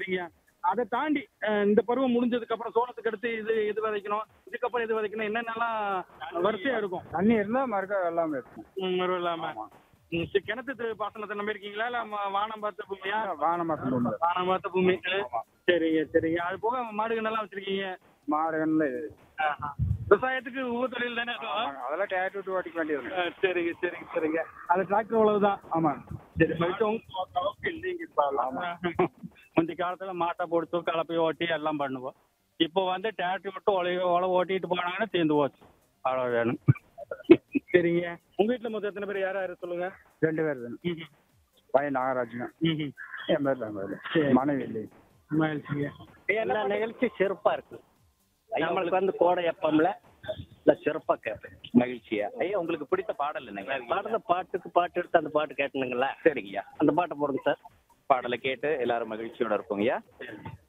சரிங்க அதை தாண்டி அஹ், இந்த பருவம் முடிஞ்சதுக்கு அப்புறம் சோளத்துக்கு அடுத்து இது இது விதைக்கணும் இதுக்கப்புறம் இது விதைக்கணும் என்னென்னலாம் வரிசையா இருக்கும் தண்ணி இருந்தா மறுக்க வெள்ளாம இருக்கும் ம், மறுவ இல்லாம ம், சரி, கிணத்து து- பாசனத்தை நம்பி இருக்கீங்களா இல்ல ம- வானம் பார்த்த பூமியா வானமாசம் உண்டு வானம் பார்த்த பூமி சரிங்க சரிங்க அது போக மாடுகள் எல்லாம் வச்சிருக்கீங்க மாடுகள்ல ஆஹா. விவசாயத்துக்கு உப தொழில் தானே அது? அதெல்லாம் டேட்டு விட்டு ஓட்டிக்க வேண்டியது ஆ, சரிங்க சரிங்க சரிங்க அது டிராக்டர் அவ்வளவுதான் ஆமா சரி மறுபடியும் உங்க- இல்லைங்க இப்ப முந்தைய காலத்துல மாட்டை போட்டு கலப்பை ஓட்டி எல்லாம் பண்ணுவோம் இப்போ வந்து டிராக்டர் விட்டு உழவு உழவு ஓட்டிட்டு போனாங்கன்னா தீர்ந்து போச்சு அவ்வளோ வேணும் சரிங்க உங்க வீட்டுல மொத்தம் எத்தனை பேர் யார் யாரு சொல்லுங்க ரெண்டு பேர் தானே ம்ஹும். பையன் நாகராஜுங்க ம்ஹும். என் பேர் தான் பேரு. மனைவி இல்லை மகிழ்ச்சிங்க. எல்லா நிகழ்ச்சி சிறப்பா இருக்கு நம்மளுக்கு வந்து கோடை எப்பம்ல இல்ல சிறப்பா கேட்பேன் மகிழ்ச்சியா ஐயா உங்களுக்கு பிடித்த பாடல் என்னங்க பாடுற பாட்டுக்கு பாட்டு எடுத்து அந்த பாட்டு கேட்டனுங்களா சரிங்கய்யா அந்த பாட்டை போடுங்க சார் பாடலை கேட்டு எல்லாரும் மகிழ்ச்சியோட இருப்போங்கய்யா